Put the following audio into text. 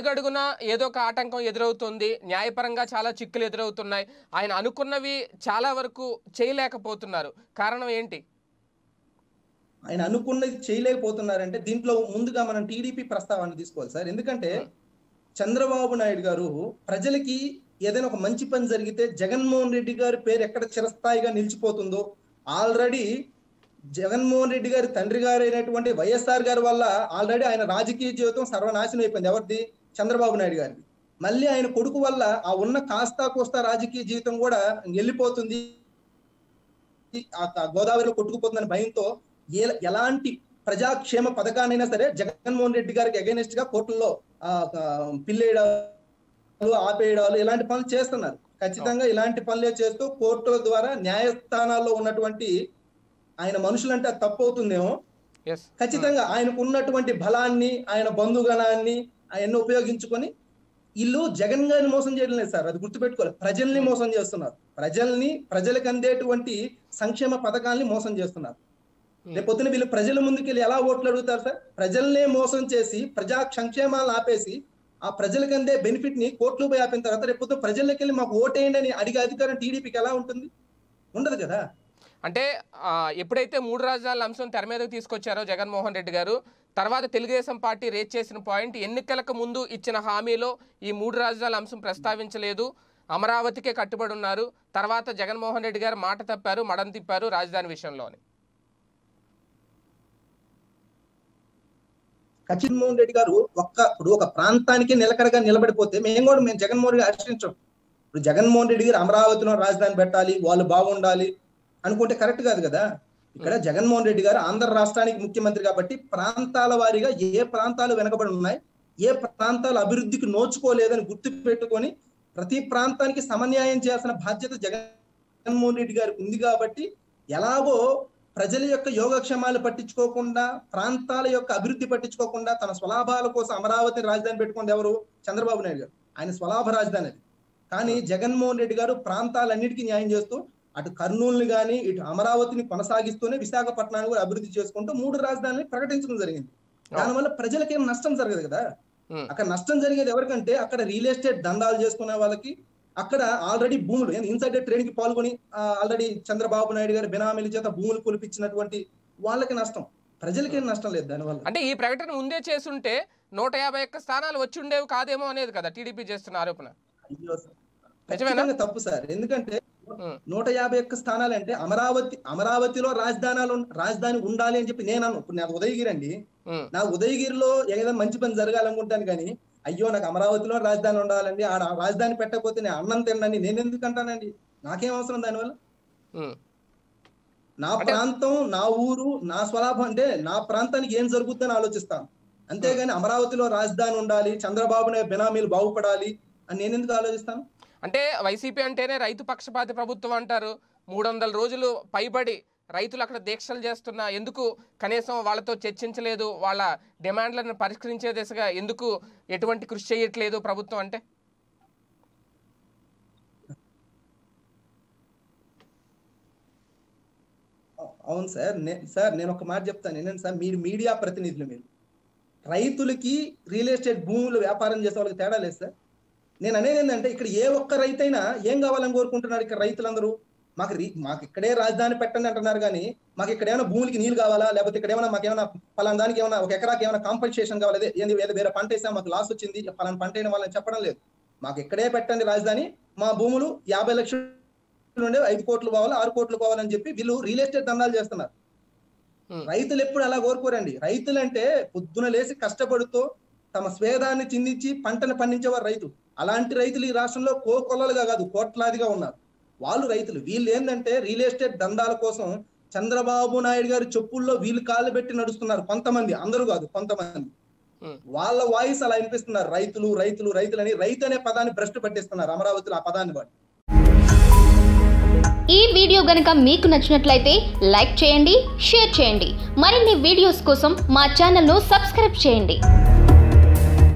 అడుగడుగున ఏదో ఒక ఆటంకం ఎదురవుతుంది న్యాయపరంగా చాలా చిక్కులు ఎదురవుతున్నాయి ఆయన అనుకున్నవి చాలా వరకు చేయలేకపోతున్నారు కారణం ఏంటి ఆయన అనుకున్నది చేయలేకపోతున్నారంటే దీంట్లో ముందుగా మనం టీడీపీ ప్రస్తావన తీసుకోవాలి సార్ ఎందుకంటే చంద్రబాబు నాయుడు గారు ప్రజలకి ఏదైనా ఒక మంచి పని జరిగితే జగన్మోహన్ రెడ్డి గారి పేరు ఎక్కడ చిరస్థాయిగా నిలిచిపోతుందో ఆల్రెడీ జగన్మోహన్ రెడ్డి గారి తండ్రి గారు అయినటువంటి వైఎస్ఆర్ గారి వల్ల ఆల్రెడీ ఆయన రాజకీయ జీవితం సర్వనాశనం అయిపోయింది ఎవరిది చంద్రబాబు నాయుడు గారిది మళ్ళీ ఆయన కొడుకు వల్ల ఆ ఉన్న కాస్తా కోస్తా రాజకీయ జీవితం కూడా వెళ్ళిపోతుంది ఆ ఆ గోదావరిలో కొట్టుకుపోతుందని భయంతో ఏ- ఎలాంటి ప్రజాక్షేమ పథకాన్నైనా సరే జగన్మోహన్ రెడ్డి గారికి అగైనెస్ట్ గా కోర్టుల్లో ఆ, ఆ, పిల్లేయడాలు ఆపేయడాలు ఇలాంటి పనులు చేస్తున్నారు ఖచ్చితంగా ఇలాంటి పనులే చేస్తూ కోర్టుల ద్వారా న్యాయస్థానాల్లో ఉన్నటువంటి ఆయన మనుషులంటే అది తప్పు అవుతుందేమో ఎస్ ఖచ్చితంగా ఆయనకు ఉన్నటువంటి బలాన్ని ఆయన బంధుగణాన్ని ఆయన్ని ఉపయోగించుకొని వీళ్ళు జగన్ గారిని మోసం చేయడం లేదు సార్ అది గుర్తుపెట్టుకోవాలి ప్రజల్ని మోసం చేస్తున్నారు ప్రజల్ని ప్రజలకు అందేటువంటి సంక్షేమ పథకాల్ని మోసం చేస్తున్నారు రేపు పొద్దున వీళ్ళు ప్రజల ముందుకెళ్ళి ఎలా ఓట్లు అడుగుతారు సార్ ప్రజల్నే మోసం చేసి ప్రజా సంక్షేమాలను ఆపేసి ఆ ప్రజలకు అందే బెనిఫిట్ ని కోట్లు పోయి ఆపిన తర్వాత రేపు పొద్దున ప్రజల్లోకి వెళ్ళి మాకు ఓటేయండి అని అడిగే అధికారం టీడీపీకి ఎలా ఉంటుంది ఉండదు కదా అంటే ఆ, ఎప్పుడైతే మూడు రాజధానుల అంశం తెర మీదకి తీసుకొచ్చారో జగన్మోహన్ రెడ్డి గారు తర్వాత తెలుగుదేశం పార్టీ రేట్ చేసిన పాయింట్ ఎన్నికలకు ముందు ఇచ్చిన హామీలో ఈ మూడు రాజధానుల అంశం ప్రస్తావించలేదు అమరావతికే కట్టుబడి ఉన్నారు తర్వాత జగన్మోహన్ రెడ్డి గారు మాట తప్పారు మడం తిప్పారు రాజధాని విషయంలోని జగన్మోహన్ రెడ్డి గారు ఒక్క ఇప్పుడు ఒక ప్రాంతానికి నిలకడగా నిలబడిపోతే మేము కూడా మేము జగన్మోహన్ రెడ్డి హర్షించాం ఇప్పుడు జగన్మోహన్ రెడ్డి గారు అమరావతిలో రాజధాని పెట్టాలి వాళ్ళు బాగుండాలి అనుకుంటే కరెక్ట్ కాదు కదా ఇక్కడ జగన్మోహన్ రెడ్డి గారు ఆంధ్ర రాష్ట్రానికి ముఖ్యమంత్రి కాబట్టి ప్రాంతాల వారీగా ఏ ప్రాంతాలు వెనకబడి ఉన్నాయి ఏ ప్రాంతాలు అభివృద్ధికి నోచుకోలేదని గుర్తు పెట్టుకొని ప్రతి ప్రాంతానికి సమన్యాయం చేయాల్సిన బాధ్యత జగన్మోహన్ రెడ్డి గారికి ఉంది కాబట్టి ఎలాగో ప్రజల యొక్క యోగక్షేమాలు పట్టించుకోకుండా ప్రాంతాల యొక్క అభివృద్ధి పట్టించుకోకుండా తన స్వలాభాల కోసం అమరావతిని రాజధాని పెట్టుకుంది ఎవరు చంద్రబాబు నాయుడు గారు ఆయన స్వలాభ రాజధాని అది కానీ జగన్మోహన్ రెడ్డి గారు ప్రాంతాలన్నిటికీ న్యాయం చేస్తూ అటు కర్నూలుని గాని ఇటు అమరావతిని కొనసాగిస్తూనే విశాఖపట్నాన్ని కూడా అభివృద్ధి చేసుకుంటూ మూడు రాజధానులు ప్రకటించడం జరిగింది దానివల్ల ప్రజలకేం నష్టం జరగదు కదా ఉమ్, అక్కడ నష్టం జరిగేది ఎవరికంటే అక్కడ రియల్ ఎస్టేట్ దందాలు చేసుకునే వాళ్ళకి అక్కడ ఆల్రెడీ భూములు ఇన్సైడర్ ట్రేడ్ కి పాల్గొని ఆల్రెడీ చంద్రబాబు నాయుడు గారి బినామీల చేత భూములు కొలిపించినటువంటి వాళ్ళకి నష్టం ప్రజలకేం నష్టం లేదు దానివల్ల అంటే ఈ ప్రకటన ముందే చేసుంటే నూట యాభై ఒక్క స్థానాలు వచ్చి ఉండేవి కాదేమో అనేది కదా టీడీపీ చేస్తున్న ఆరోపణ అయ్యో సార్. నిజమేనా? ఖచ్చితంగా తప్పు సార్ ఎందుకంటే ఉమ్, నూట యాభై ఒక్క స్థానాలు అంటే అమరావతి అమరావతిలో రాజధానాలు రాజధాని ఉండాలి అని చెప్పి నేను అన్నాను ఇప్పుడు నాకు ఉదయగిరి అండి ఉమ్, నా ఉదయగిరిలో ఏదైనా మంచి పని జరగాలనుకుంటాను కానీ అయ్యో నాకు అమరావతిలో రాజధాని ఉండాలండి ఆడ రాజధాని పెట్టకపోతే నేను అన్నం తిన్నాను నేను ఎందుకు అంటానండి నాకేం అవసరం దానివల్ల ఉమ్, నా అంటే- ప్రాంతం నా ఊరు నా స్వలాభం అంటే నా ప్రాంతానికి ఏం జరుగుతుందని ఆలోచిస్తాను అంతేగాని అమరావతిలో రాజధాని ఉండాలి చంద్రబాబు నాయుడు బినామీలు బాగుపడాలి అని నేను ఎందుకు ఆలోచిస్తాను అంటే వైసీపీ అంటేనే రైతు పక్షపాతి ప్రభుత్వం అంటారు మూడు వందల రోజులు పైబడి రైతులు అక్కడ దీక్షలు చేస్తున్నా ఎందుకు కనీసం వాళ్ళతో చర్చించలేదు వాళ్ళ డిమాండ్లను పరిష్కరించే దిశగా ఎందుకు ఎటువంటి కృషి చేయట్లేదు ప్రభుత్వం అంటే అవును సార్ నే- సార్ నేను ఒక మాట చెప్తాను ఏంటంటే సార్ మీరు మీడియా ప్రతినిధులు మీరు రైతులకి రియల్ ఎస్టేట్ భూములు వ్యాపారం చేసే వాళ్ళకి తేడా లేదు సార్ నేను అనేది ఏంటంటే ఇక్కడ ఏ ఒక్క రైతైనా ఏం కావాలని కోరుకుంటున్నారు ఇక్కడ రైతులందరూ మాకు రీ- మాకు ఇక్కడే రాజధాని పెట్టండి అంటున్నారు కానీ మాకు ఇక్కడ ఏమైనా భూములకి నీళ్ళు కావాలా లేకపోతే ఇక్కడ ఏమైనా మాకు ఏమైనా పలానా దానికి ఏమైనా ఒక ఎకరాకి ఏమైనా కాంపన్సేషన్ కావాలి అదే ఏంది వేరే వేరే పంట వేసా మాకు లాస్ వచ్చింది పలానా పంట అయిన వాళ్ళని చెప్పడం లేదు మాకు ఇక్కడే పెట్టండి రాజధాని మా భూములు యాభై లక్షలు నుండి ఐదు కోట్లు పోవాలి ఆరు కోట్లు పోవాలని చెప్పి వీళ్ళు రియల్ ఎస్టేట్ దందాలు చేస్తున్నారు Hmm. రైతులు ఎప్పుడు అలా కోరుకోరండి రైతులు అంటే పొద్దున లేసి కష్టపడుతూ తమ స్వేదాన్ని చిందించి పంటను పండించేవారు రైతు అలాంటి రైతులు ఈ రాష్ట్రంలో కోకొల్లలుగా కాదు కోట్లాదిగా ఉన్నారు వాళ్ళు రైతులు వీళ్ళు ఏంటంటే రియల్ ఎస్టేట్ దందాల కోసం చంద్రబాబు నాయుడు గారి చెప్పుల్లో వీళ్ళు కాళ్ళు పెట్టి నడుస్తున్నారు కొంతమంది అందరూ కాదు కొంతమంది Hmm. వాళ్ళ వాయిస్ అలా వినిపిస్తున్నారు రైతులు రైతులు రైతులు అని రైతు అనే పదాన్ని భ్రష్టు పట్టిస్తున్నారు అమరావతిలో ఆ పదాన్ని బట్టి ఈ వీడియో గనుక మీకు నచ్చినట్లయితే లైక్ చేయండి షేర్ చేయండి మరిన్ని వీడియోస్ కోసం మా ఛానల్ను సబ్స్క్రైబ్ చేయండి